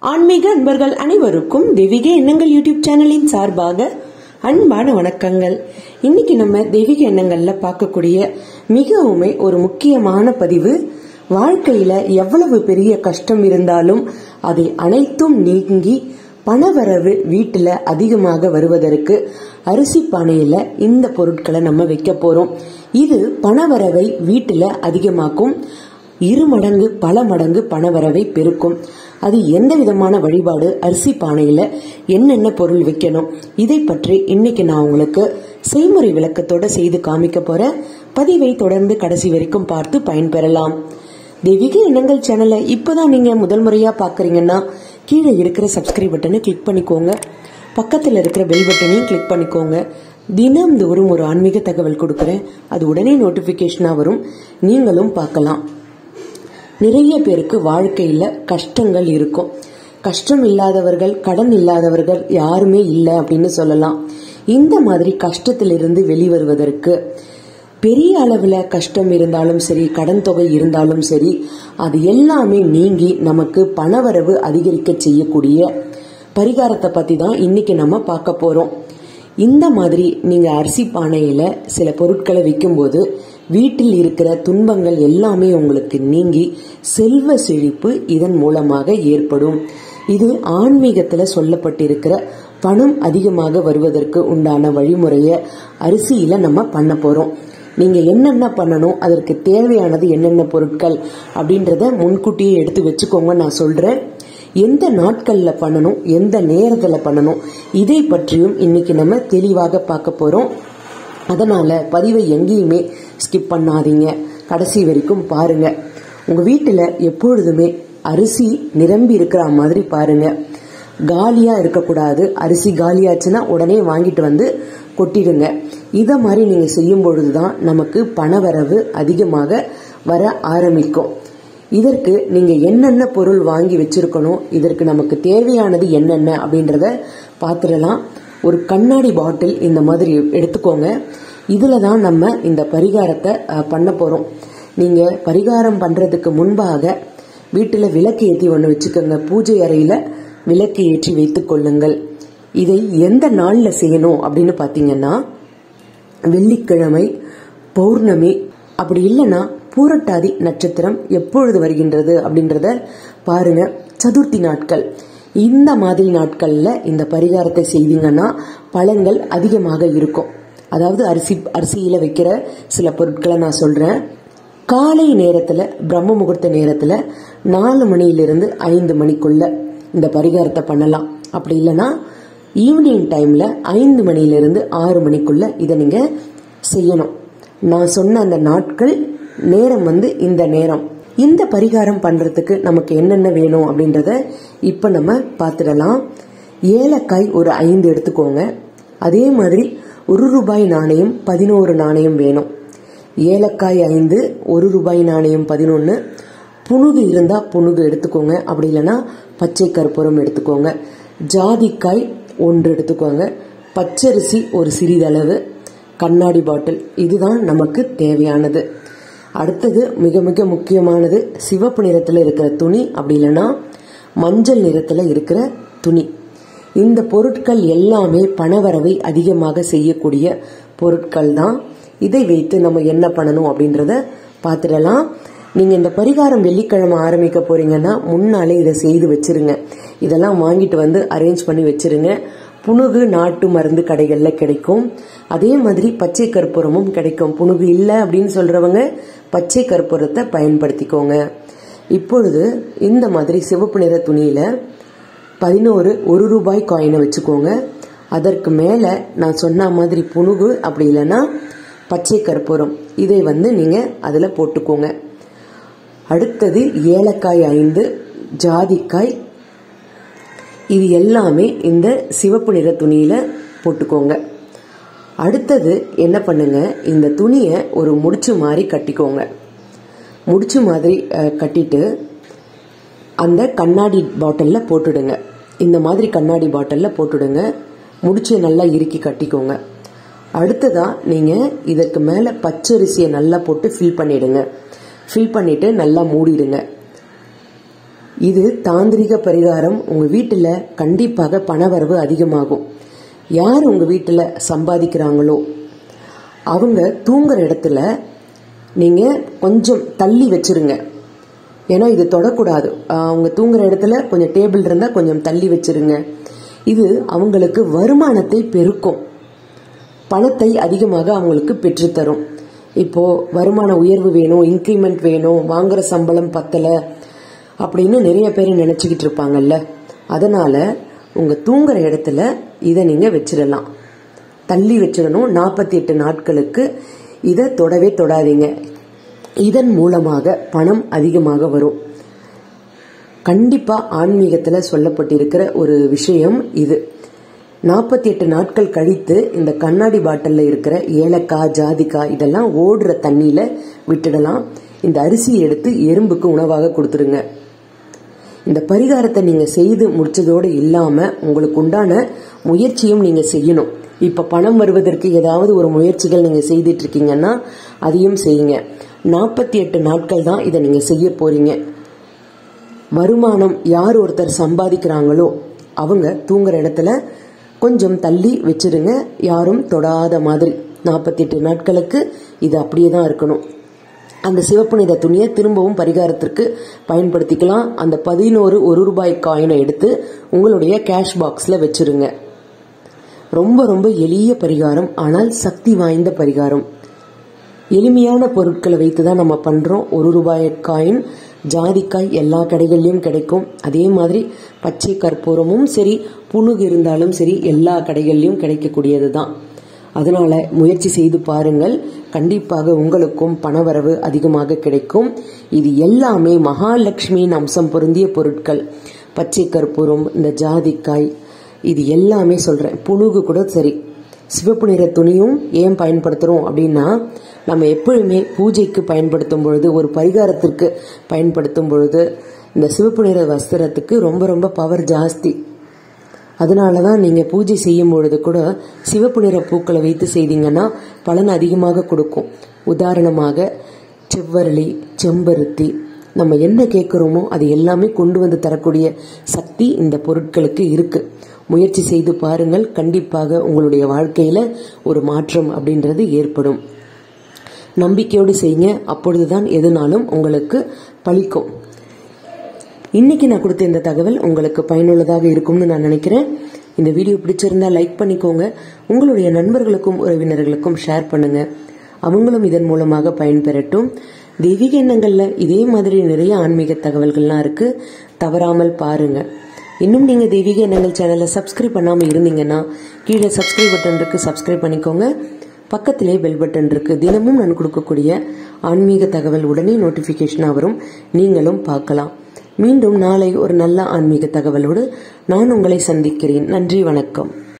ஆன்மீக அன்பர்கள் அனைவருக்கும் தெய்வீக எண்ணங்கள் யூடியூப் சேனலின் சார்பாக அன்பான வணக்கங்கள் இன்னைக்கு நம்ம தெய்வீக எண்ணங்கள்ல பார்க்கக்கூடிய மிகவுமே ஒரு முக்கியமான பதிவு வாழ்க்கையில எவ்வளவு பெரிய கஷ்டம் இருந்தாலும் அதை அனைத்தும் நீங்கி பணவரவு வீட்டுல அதிகமாக வருவதற்கு அரிசி பானையில இந்த பொருட்களை நம்ம வைக்க போறோம் இது பணவரவை வீட்டுல அதிகமாக்கும் இரு மடங்கு பல மடங்கு பணவரவை பெருக்கும் அது எந்த விதமான வழிபாடு அரிசி பானையில என்னென்ன பொருள் வைக்கணும் இதை பற்றி இன்னைக்கு நான் உங்களுக்கு செய்முறை விளக்கத்தோட செய்து காமிக்க போறேன் பதிவை தொடர்ந்து கடைசி வரைக்கும் பார்த்து பயன்பெறலாம் தெய்வீக எண்ணங்கள் சேனலை இப்பதான் நீங்க முதல் முறையா பாக்குறீங்கன்னா கீழே இருக்கிற சப்ஸ்கிரைப் பட்டனை கிளிக் பண்ணிக்கோங்க பக்கத்தில் இருக்கிற பெல் பட்டனையும் கிளிக் பண்ணிக்கோங்க தினம்தோறும் ஒரு ஆன்மீக தகவல் கொடுக்குறேன் அது உடனே நோட்டிபிகேஷனா வரும் நீங்களும் பார்க்கலாம் நிறைய பேருக்கு வாழ்க்கையில கஷ்டங்கள் இருக்கும் கஷ்டம் இல்லாதவர்கள் கடன் இல்லாதவர்கள் யாருமே இல்லை அப்படின்னு சொல்லலாம் இந்த மாதிரி கஷ்டத்திலிருந்து வெளிவருவதற்கு பெரிய அளவில் கஷ்டம் இருந்தாலும் சரி கடன் தொகை இருந்தாலும் சரி அது எல்லாமே நீங்கி நமக்கு பணவரவு அதிகரிக்க செய்யக்கூடிய பரிகாரத்தை பத்தி தான் இன்னைக்கு நம்ம பார்க்க போறோம் இந்த மாதிரி நீங்க அரிசி பானையில சில பொருட்களை விற்கும்போது வீட்டில் இருக்கிற துன்பங்கள் எல்லாமே உங்களுக்கு நீங்கி செல்வ செழிப்பு இதன் மூலமாக ஏற்படும் இது ஆன்மீகத்துல சொல்லப்பட்டிருக்கிற பணம் அதிகமாக வருவதற்கு உண்டான வழிமுறைய அரிசியில நம்ம பண்ண போறோம் நீங்க என்னென்ன பண்ணணும் அதற்கு தேவையானது என்னென்ன பொருட்கள் அப்படின்றத முன்கூட்டியே எடுத்து வச்சுக்கோங்க நான் சொல்றேன் எந்த நாட்கள்ல பண்ணணும் எந்த நேரத்துல பண்ணணும் இதை பற்றியும் இன்னைக்கு நம்ம தெளிவாக பார்க்க போறோம் அதனால பதிவை எங்கேயுமே ஸ்கிப் பண்ணாதீங்க கடைசி வரைக்கும் பாருங்க உங்க வீட்டுல எப்பொழுதுமே அரிசி நிரம்பி இருக்கிற மாதிரி பாருங்க காலியா இருக்கக்கூடாது அரிசி காலியாச்சுன்னா உடனே வாங்கிட்டு வந்து கொட்டிடுங்க இத மாதிரி நீங்க செய்யும் பொழுதுதான் நமக்கு பணவரவு அதிகமாக வர ஆரம்பிக்கும் இதற்கு நீங்க என்னென்ன பொருள் வாங்கி வச்சிருக்கணும் இதற்கு நமக்கு தேவையானது என்னென்ன அப்படின்றத பார்த்துடலாம் ஒரு கண்ணாடி பாட்டில் இந்த மாதிரி எடுத்துக்கோங்க இதுல தான் நம்ம இந்த பரிகாரத்தை பண்ண போறோம் நீங்க பரிகாரம் பண்றதுக்கு முன்பாக வீட்டுல விளக்கு ஏற்றி ஒன்று வச்சுக்கோங்க பூஜை அறையில விளக்கு ஏற்றி வைத்துக் கொள்ளுங்கள் இதை எந்த நாள்ல செய்யணும் அப்படின்னு பாத்தீங்கன்னா வெள்ளிக்கிழமை பௌர்ணமி அப்படி இல்லைன்னா பூரட்டாதி நட்சத்திரம் எப்பொழுது வருகின்றது அப்படின்றத பாருங்க சதுர்த்தி நாட்கள் இந்த மாதிரி நாட்கள்ல இந்த பரிகாரத்தை செய்தீங்கன்னா பலன்கள் அதிகமாக இருக்கும் அதாவது அரிசி அரிசியில வைக்கிற சில பொருட்களை நான் சொல்றேன் காலை நேரத்துல பிரம்ம முகூர்த்த நேரத்துல நாலு மணியிலிருந்து ஐந்து மணிக்குள்ள இந்த பரிகாரத்தை பண்ணலாம் அப்படி இல்லைன்னா ஈவினிங் டைம்ல ஐந்து மணியிலிருந்து ஆறு மணிக்குள்ள இதை நீங்க செய்யணும் நான் சொன்ன அந்த நாட்கள் நேரம் வந்து இந்த நேரம் இந்த பரிகாரம் பண்றதுக்கு நமக்கு என்னென்ன வேணும் அப்படின்றத இப்ப நம்ம பார்த்துடலாம் ஏலக்காய் ஒரு ஐந்து எடுத்துக்கோங்க அதே மாதிரி ஒரு ரூபாய் நாணயம் பதினோரு நாணயம் வேணும் ஏலக்காய் ஐந்து ஒரு ரூபாய் நாணயம் பதினொன்று புணுகு இருந்தா புணுகு எடுத்துக்கோங்க அப்படி இல்லைன்னா பச்சை கற்பூரம் எடுத்துக்கோங்க ஜாதிக்காய் ஒன்று எடுத்துக்கோங்க பச்சரிசி ஒரு சிறிதளவு கண்ணாடி பாட்டில் இதுதான் நமக்கு தேவையானது அடுத்தது மிக மிக முக்கியமானது சிவப்பு நிறத்தில் இருக்கிற துணி அப்படி இல்லைன்னா மஞ்சள் நிறத்தில் இருக்கிற துணி இந்த பொருட்கள் எல்லாமே பணவரவை அதிகமாக செய்யக்கூடிய பொருட்கள் தான் இதை வைத்து நம்ம என்ன பண்ணணும் அப்படின்றத பார்த்துடலாம் நீங்க இந்த பரிகாரம் வெள்ளிக்கிழமை ஆரம்பிக்க போறீங்கன்னா முன்னாலே இதை செய்து வச்சிருங்க இதெல்லாம் வாங்கிட்டு வந்து அரேஞ்ச் பண்ணி வச்சிருங்க புணுகு நாட்டு மருந்து கடைகள்ல கிடைக்கும் அதே மாதிரி பச்சை கற்பூரமும் கிடைக்கும் புணுகு இல்லை அப்படின்னு சொல்றவங்க பச்சை கற்பூரத்தை பயன்படுத்திக்கோங்க இப்பொழுது இந்த மாதிரி சிவப்பு நிற துணியில பதினோரு ஒரு ரூபாய் காயினை வச்சுக்கோங்க அதற்கு மேல நான் சொன்ன மாதிரி புணுகு அப்படி இல்லைன்னா பச்சை கற்பூரம் இதை வந்து நீங்க அதுல போட்டுக்கோங்க அடுத்தது ஏலக்காய் ஐந்து ஜாதிக்காய் இது எல்லாமே இந்த சிவப்பு நிற துணியில போட்டுக்கோங்க அடுத்தது என்ன பண்ணுங்க இந்த துணியை ஒரு முடிச்சு மாதிரி கட்டிக்கோங்க முடிச்சு மாதிரி கட்டிட்டு அந்த கண்ணாடி பாட்டில்ல போட்டுடுங்க இந்த மாதிரி கண்ணாடி பாட்டில்ல போட்டுடுங்க முடிச்சு நல்லா இறுக்கி கட்டிக்கோங்க அடுத்ததா நீங்க இதற்கு மேல பச்சரிசியை நல்லா போட்டு ஃபில் பண்ணிடுங்க ஃபில் பண்ணிட்டு நல்லா மூடிடுங்க இது தாந்திரிக பரிகாரம் உங்க வீட்டுல கண்டிப்பாக பணவரவு அதிகமாகும் யார் உங்க வீட்டுல சம்பாதிக்கிறாங்களோ அவங்க தூங்குற இடத்துல நீங்க கொஞ்சம் தள்ளி வச்சிருங்க ஏன்னா இது தொடக்கூடாது ஆஹ் அவங்க தூங்குற இடத்துல கொஞ்சம் டேபிள் இருந்தா கொஞ்சம் தள்ளி வச்சிருங்க இது அவங்களுக்கு வருமானத்தை பெருக்கும் பணத்தை அதிகமாக அவங்களுக்கு பெற்றுத்தரும் இப்போ வருமான உயர்வு வேணும் இன்க்ரிமெண்ட் வேணும் வாங்குற சம்பளம் பத்தல அப்படின்னு நிறைய பேர் நினைச்சுக்கிட்டு இருப்பாங்கல்ல அதனால உங்க தூங்குற இடத்துல இதை நீங்க வச்சிடலாம் தள்ளி வச்சிடணும் நாற்பத்தி எட்டு நாட்களுக்கு இதை தொடவே தொடாதீங்க இதன் மூலமாக பணம் அதிகமாக வரும் கண்டிப்பா ஆன்மீகத்துல சொல்லப்பட்டிருக்கிற ஒரு விஷயம் இது நாற்பத்தி எட்டு நாட்கள் கழித்து இந்த கண்ணாடி பாட்டில்ல இருக்கிற ஏலக்காய் ஜாதிக்காய் இதெல்லாம் ஓடுற தண்ணியில விட்டுடலாம் இந்த அரிசியை எடுத்து எறும்புக்கு உணவாக கொடுத்துருங்க இந்த பரிகாரத்தை நீங்க செய்து முடிச்சதோடு இல்லாம உங்களுக்கு உண்டான முயற்சியும் நீங்க செய்யணும் இப்ப பணம் வருவதற்கு ஏதாவது ஒரு முயற்சிகள் நீங்க செய்துட்டு இருக்கீங்கன்னா அதையும் செய்யுங்க நாற்பத்தி எட்டு நாட்கள் தான் இதை நீங்க செய்ய போறீங்க வருமானம் யார் ஒருத்தர் சம்பாதிக்கிறாங்களோ அவங்க தூங்குற இடத்துல கொஞ்சம் தள்ளி வச்சிருங்க யாரும் தொடாத மாதிரி நாற்பத்தி எட்டு நாட்களுக்கு இது அப்படியே தான் இருக்கணும் அந்த சிவப்பு நிற துணியை திரும்பவும் பரிகாரத்திற்கு பயன்படுத்திக்கலாம் அந்த பதினோரு ஒரு ரூபாய் காயினை எடுத்து உங்களுடைய கேஷ் பாக்ஸ்ல வச்சிருங்க ரொம்ப ரொம்ப எளிய பரிகாரம் ஆனால் சக்தி வாய்ந்த பரிகாரம் எளிமையான பொருட்களை வைத்து தான் நம்ம பண்றோம் ஒரு ரூபாய் காயின் ஜாதிக்காய் எல்லா கடைகள்லயும் கிடைக்கும் அதே மாதிரி பச்சை கற்பூரமும் சரி புழுகு இருந்தாலும் சரி எல்லா கடைகள்லயும் கிடைக்கக்கூடியது தான் அதனால முயற்சி செய்து பாருங்கள் கண்டிப்பாக உங்களுக்கும் பணவரவு அதிகமாக கிடைக்கும் இது எல்லாமே மகாலட்சுமியின் அம்சம் பொருந்திய பொருட்கள் பச்சை கற்பூரம் இந்த ஜாதிக்காய் இது எல்லாமே சொல்றேன் புழுகு கூட சரி சிவப்பு நிற துணியும் ஏன் பயன்படுத்துறோம் அப்படின்னா நம்ம எப்பொழுதுமே பூஜைக்கு பயன்படுத்தும் பொழுது ஒரு பரிகாரத்திற்கு பயன்படுத்தும் பொழுது இந்த சிவப்பு நிற வஸ்திரத்துக்கு ரொம்ப ரொம்ப பவர் ஜாஸ்தி அதனால தான் நீங்கள் பூஜை செய்யும் பொழுது கூட சிவப்பு நிற பூக்களை வைத்து செய்தீங்கன்னா பலன் அதிகமாக கொடுக்கும் உதாரணமாக செவ்வரளி செம்பருத்தி நம்ம என்ன கேட்குறோமோ அது எல்லாமே கொண்டு வந்து தரக்கூடிய சக்தி இந்த பொருட்களுக்கு இருக்கு முயற்சி செய்து பாருங்கள் கண்டிப்பாக உங்களுடைய வாழ்க்கையில ஒரு மாற்றம் அப்படின்றது ஏற்படும் நம்பிக்கையோடு செய்யுங்க அப்பொழுதுதான் எதுனாலும் உங்களுக்கு பலிக்கும் இன்னைக்கு நான் கொடுத்த இந்த தகவல் உங்களுக்கு பயனுள்ளதாக இருக்கும்னு நான் நினைக்கிறேன் இந்த வீடியோ பிடிச்சிருந்தா லைக் பண்ணிக்கோங்க உங்களுடைய நண்பர்களுக்கும் உறவினர்களுக்கும் ஷேர் பண்ணுங்க அவங்களும் இதன் மூலமாக பயன்பெறட்டும் தெய்வீக எண்ணங்கள்ல இதே மாதிரி நிறைய ஆன்மீக தகவல்கள்லாம் இருக்கு தவறாமல் பாருங்க இன்னும் நீங்க தெய்வீக எண்ணங்கள் சேனலை சப்ஸ்கிரைப் பண்ணாம இருந்தீங்கன்னா கீழே சப்ஸ்கிரைப் பட்டன் இருக்கு சப்ஸ்கிரைப் பண்ணிக்கோங்க பக்கத்திலே பெல் பட்டன் இருக்கு தினமும் நான் கொடுக்கக்கூடிய ஆன்மீக தகவல் உடனே நோட்டிபிகேஷனாக வரும் நீங்களும் பார்க்கலாம் மீண்டும் நாளை ஒரு நல்ல ஆன்மீக தகவலோடு நான் உங்களை சந்திக்கிறேன் நன்றி வணக்கம்